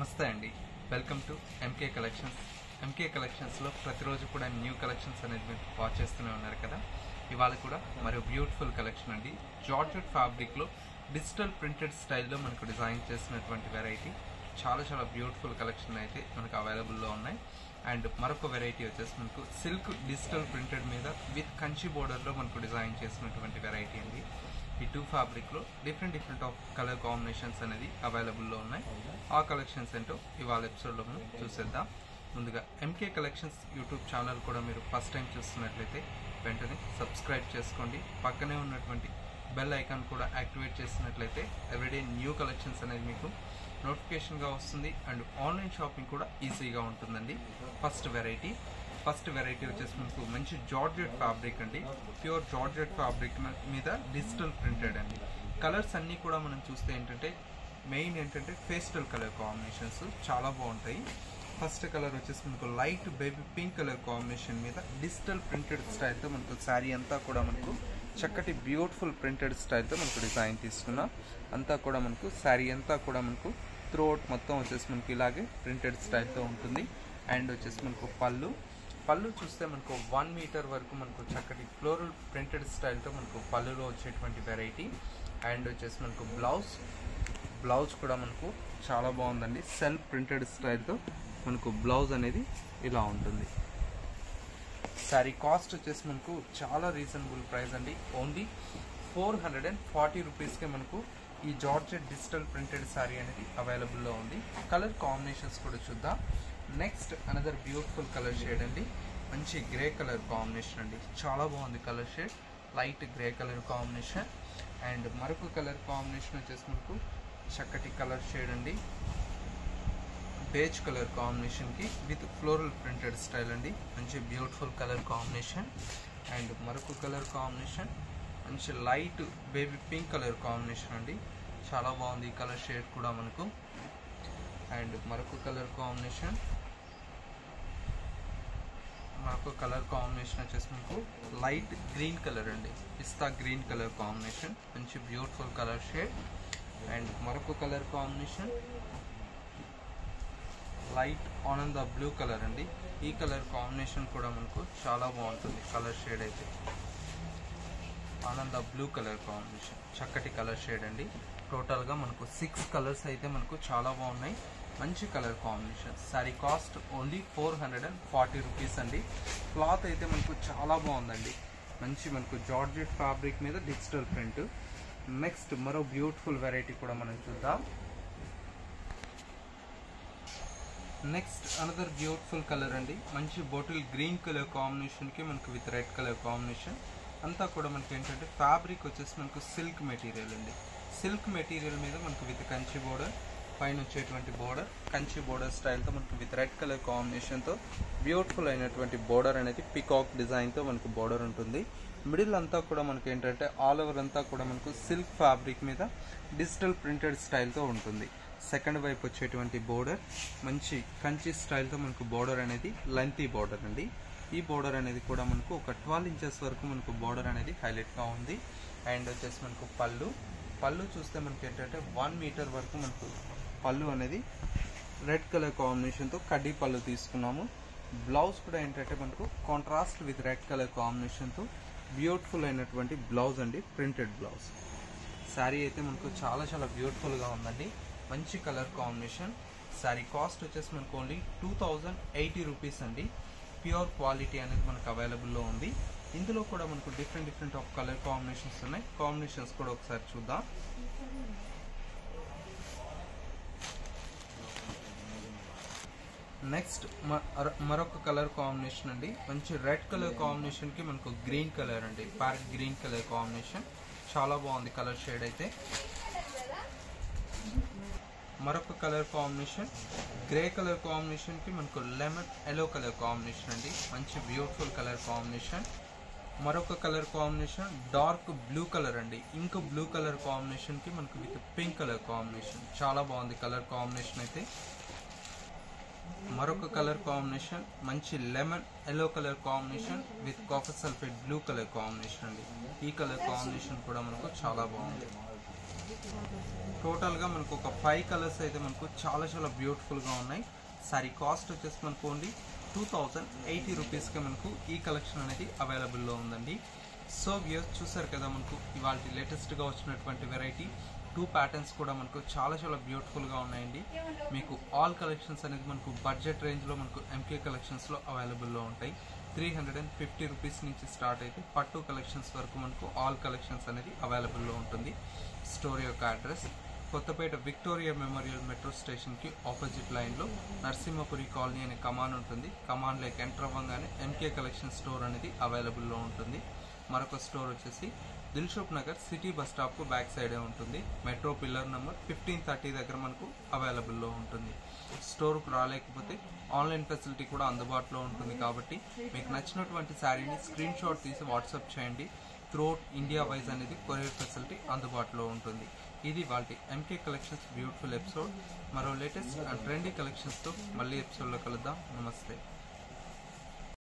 నమస్తే అండి welcome to MK collections MK కలెక్షన్స్లో ప్రతిరోజు కూడా న్యూ కలెక్షన్స్ అనేది మీరు వాచ్ చేస్తూనే ఉన్నారు కదా ఇవాళ కూడా మరో బ్యూటిఫుల్ కలెక్షన్ అండి జార్జెట్ ఫ్యాబ్రిక్లో డిజిటల్ ప్రింటెడ్ స్టైల్లో మనకు డిజైన్ చేసినటువంటి వెరైటీ చాలా చాలా బ్యూటిఫుల్ కలెక్షన్ అయితే మనకు అవైలబుల్లో ఉన్నాయి అండ్ మరొక వెరైటీ వచ్చేసి మనకు సిల్క్ డిజిటల్ ప్రింటెడ్ మీద విత్ కంచి బోర్డర్లో మనకు డిజైన్ చేసినటువంటి వెరైటీ అండి ఈ టూ ఫ్యాబ్రిక్లో different different of colour combinations అనేది అవైలబుల్లో ఉన్నాయి ఆ కలెక్షన్స్ ఏంటో ఇవాళ ఎపిసోడ్లో మనం చూసేద్దాం ముందుగా ఎంకే కలెక్షన్స్ యూట్యూబ్ ఛానల్ కూడా మీరు ఫస్ట్ టైం చూస్తున్నట్లయితే వెంటనే సబ్స్క్రైబ్ చేసుకోండి పక్కనే ఉన్నటువంటి బెల్ ఐకాన్ కూడా యాక్టివేట్ చేసినట్లయితే ఎవ్రీడే న్యూ కలెక్షన్స్ అనేది మీకు నోటిఫికేషన్గా వస్తుంది అండ్ ఆన్లైన్ షాపింగ్ కూడా ఈజీగా ఉంటుందండి ఫస్ట్ వెరైటీ ఫస్ట్ వెరైటీ వచ్చేసి మనకు మంచి జార్జెట్ ఫ్యాబ్రిక్ అండి ప్యూర్ జార్జెట్ ఫ్యాబ్రిక్ మీద డిజిటల్ ప్రింటెడ్ అండి కలర్స్ అన్నీ కూడా మనం చూస్తే ఏంటంటే మెయిన్ ఏంటంటే పేస్టల్ కలర్ కాంబినేషన్స్ చాలా బాగుంటాయి ఫస్ట్ కలర్ వచ్చేసి మనకు light baby pink colour combination మీద డిజిటల్ ప్రింటెడ్ స్టైల్తో మనకు శారీ అంతా కూడా మనకు చక్కటి బ్యూటిఫుల్ ప్రింటెడ్ స్టైల్తో మనకు డిజైన్ తీసుకున్నాం అంతా కూడా మనకు శారీ అంతా కూడా మనకు త్రూఅవుట్ మొత్తం వచ్చేసి మనకి ఇలాగే ప్రింటెడ్ స్టైల్తో ఉంటుంది అండ్ వచ్చేసి మనకు పళ్ళు పళ్ళు చూస్తే మనకు వన్ మీటర్ వరకు మనకు చక్కటి ఫ్లోరల్ ప్రింటెడ్ స్టైల్తో మనకు పళ్ళులో వచ్చేటువంటి వెరైటీ అండ్ వచ్చేసి మనకు బ్లౌజ్ బ్లౌజ్ కూడా మనకు చాలా బాగుందండి సెల్ఫ్ ప్రింటెడ్ స్టైల్తో మనకు బ్లౌజ్ అనేది ఇలా ఉంటుంది సారీ కాస్ట్ వచ్చేసి మనకు చాలా రీజనబుల్ ప్రైస్ అండి only four hundred and forty రూపీస్కే మనకు ఈ జార్జెట్ డిజిటల్ ప్రింటెడ్ శారీ అనేది అవైలబుల్లో ఉంది కలర్ కాంబినేషన్స్ కూడా చూద్దాం next another beautiful colour shade అండి మంచి గ్రే కలర్ కాంబినేషన్ అండి చాలా బాగుంది colour shade light grey colour combination and మరొక కలర్ కాంబినేషన్ వచ్చేసి మనకు చక్కటి కలర్ షేడ్ అండి బేజ్ కలర్ కాంబినేషన్కి విత్ ఫ్లోరల్ ప్రింటెడ్ స్టైల్ అండి మంచి బ్యూటిఫుల్ కలర్ కాంబినేషన్ అండ్ మరొక కలర్ కాంబినేషన్ మంచి light baby pink colour combination అండి చాలా బాగుంది ఈ కలర్ షేడ్ కూడా మనకు అండ్ మరొక కలర్ కాంబినేషన్ మరొక కలర్ కాంబినేషన్ వచ్చేసి మనకు లైట్ గ్రీన్ కలర్ అండి పిస్తా గ్రీన్ కలర్ కాంబినేషన్ మంచి బ్యూటిఫుల్ కలర్ షేడ్ అండ్ మరొక కలర్ కాంబినేషన్ లైట్ ఆనంద బ్లూ కలర్ అండి ఈ కలర్ కాంబినేషన్ కూడా మనకు చాలా బాగుంటుంది కలర్ షేడ్ అయితే ఆనంద బ్లూ కలర్ కాంబినేషన్ చక్కటి కలర్ షేడ్ అండి టోటల్గా మనకు సిక్స్ కలర్స్ అయితే మనకు చాలా బాగున్నాయి మంచి colour combination sari cost only four hundred and forty rupees అండి క్లాత్ అయితే మనకు చాలా బాగుందండి మంచి మనకు జార్జెట్ ఫ్యాబ్రిక్ మీద డిజిటల్ ప్రింట్ నెక్స్ట్ మరో బ్యూటిఫుల్ వెరైటీ కూడా మనం చూద్దాం నెక్స్ట్ అనదర్ బ్యూటిఫుల్ కలర్ అండి మంచి బాటిల్ గ్రీన్ కలర్ కాంబినేషన్కి మనకు విత్ రెడ్ కలర్ కాంబినేషన్ అంతా కూడా మనకి ఏంటంటే ఫ్యాబ్రిక్ వచ్చేసి మనకు సిల్క్ మెటీరియల్ అండి సిల్క్ మెటీరియల్ మీద మనకు విత్ కంచి బోర్డర్ పైన వచ్చేటువంటి బోర్డర్ కంచి బోర్డర్ స్టైల్తో మనకు విత్ రెడ్ కలర్ కాంబినేషన్తో బ్యూటిఫుల్ అయినటువంటి బోర్డర్ అనేది పికాక్ డిజైన్తో మనకు బోర్డర్ ఉంటుంది మిడిల్ అంతా కూడా మనకి ఏంటంటే ఆల్ ఓవర్ అంతా కూడా మనకు సిల్క్ ఫ్యాబ్రిక్ మీద డిజిటల్ ప్రింటెడ్ స్టైల్తో ఉంటుంది సెకండ్ వైపు వచ్చేటువంటి బోర్డర్ మంచి కంచి స్టైల్తో మనకు బోర్డర్ అనేది లెంతీ బోర్డర్ అండి ఈ బోర్డర్ అనేది కూడా మనకు ఒక ట్వెల్వ్ ఇంచెస్ వరకు మనకు బోర్డర్ అనేది హైలైట్గా ఉంది అండ్ వచ్చేసి మనకు పళ్ళు పళ్ళు చూస్తే మనకి ఏంటంటే వన్ మీటర్ వరకు మనకు పళ్ళు అనేది రెడ్ కలర్ కాంబినేషన్తో కడ్డీ పళ్ళు తీసుకున్నాము బ్లౌజ్ కూడా ఏంటంటే మనకు కాంట్రాస్ట్ విత్ రెడ్ కలర్ కాంబినేషన్తో బ్యూటిఫుల్ అయినటువంటి బ్లౌజ్ అండి ప్రింటెడ్ బ్లౌజ్ శారీ అయితే మనకు చాలా చాలా బ్యూటిఫుల్గా ఉందండి మంచి కలర్ కాంబినేషన్ శారీ కాస్ట్ వచ్చేసి మనకు only two thousand eighty rupees అండి ప్యూర్ క్వాలిటీ అనేది మనకు అవైలబుల్లో ఉంది ఇందులో కూడా మనకు different different of colour combinations ఉన్నాయి కాంబినేషన్స్ కూడా ఒకసారి చూద్దాం నెక్స్ట్ మరొక కలర్ కాంబినేషన్ అండి మంచి రెడ్ కలర్ కాంబినేషన్కి మనకు గ్రీన్ కలర్ అండి ప్యారెట్ గ్రీన్ కలర్ కాంబినేషన్ చాలా బాగుంది కలర్ షేడ్ అయితే మరొక కలర్ కాంబినేషన్ గ్రే కలర్ కాంబినేషన్కి మనకు లెమన్ ఎల్లో కలర్ కాంబినేషన్ అండి మంచి బ్యూటిఫుల్ కలర్ కాంబినేషన్ మరొక colour combination dark blue colour అండి ఇంక బ్లూ కలర్ కాంబినేషన్కి మనకు విత్ పింక్ కలర్ కాంబినేషన్ చాలా బాగుంది కలర్ కాంబినేషన్ అయితే మరొక కలర్ కాంబినేషన్ మంచి lemon yellow colour combination with copper sulphate blue colour combination అండి ఈ కలర్ కాంబినేషన్ కూడా మనకు చాలా బాగుంది టోటల్గా మనకు ఒక ఫైవ్ కలర్స్ అయితే మనకు చాలా చాలా బ్యూటిఫుల్గా ఉన్నాయి సారీ కాస్ట్ వచ్చేసి మనకు ఓన్లీ టూ థౌజండ్ ఎయిటీ రూపీస్కి మనకు ఈ కలెక్షన్ అనేది అవైలబుల్లో ఉందండి సో వ్యూస్ చూసారు కదా మనకు ఇవాళ లేటెస్ట్గా వచ్చినటువంటి వెరైటీ టూ ప్యాటర్న్స్ కూడా మనకు చాలా చాలా బ్యూటిఫుల్గా ఉన్నాయండి మీకు ఆల్ కలెక్షన్స్ అనేది మనకు బడ్జెట్ రేంజ్లో మనకు ఎంకే కలెక్షన్స్లో అవైలబుల్లో ఉంటాయి three hundred and fifty rupees నుంచి స్టార్ట్ అయితే పట్టు కలెక్షన్స్ వరకు మనకు ఆల్ కలెక్షన్స్ అనేది అవైలబుల్లో ఉంటుంది స్టోర్ యొక్క address Kothapet Victoria Memorial metro స్టేషన్కి ఆపోజిట్ లైన్లో నరసింహపురి కాలనీ అనే కమాన్ ఉంటుంది కమాన్లోకి ఎంటర్ అవ్వగానే ఎంకే కలెక్షన్ స్టోర్ అనేది అవైలబుల్లో ఉంటుంది మరొక స్టోర్ వచ్చేసి దిల్షుక్ నగర్ సిటీ బస్ స్టాప్కు బ్యాక్ సైడే ఉంటుంది metro pillar number fifteen thirty దగ్గర మనకు అవైలబుల్లో ఉంటుంది స్టోర్కు రాలేకపోతే ఆన్లైన్ ఫెసిలిటీ కూడా అందుబాటులో ఉంటుంది కాబట్టి మీకు నచ్చినటువంటి శారీని స్క్రీన్ షాట్ తీసి వాట్సాప్ చేయండి త్రూఅవుట్ ఇండియా వైజ్ అనేది కొరియర్ ఫెసిలిటీ అందుబాటులో ఉంటుంది ఇది వాటి ఎంకే కలెక్షన్స్ బ్యూటిఫుల్ ఎపిసోడ్ మరో లేటెస్ట్ అండ్ ట్రెండీ కలెక్షన్స్తో మళ్ళీ ఎపిసోడ్లో కలుద్దాం నమస్తే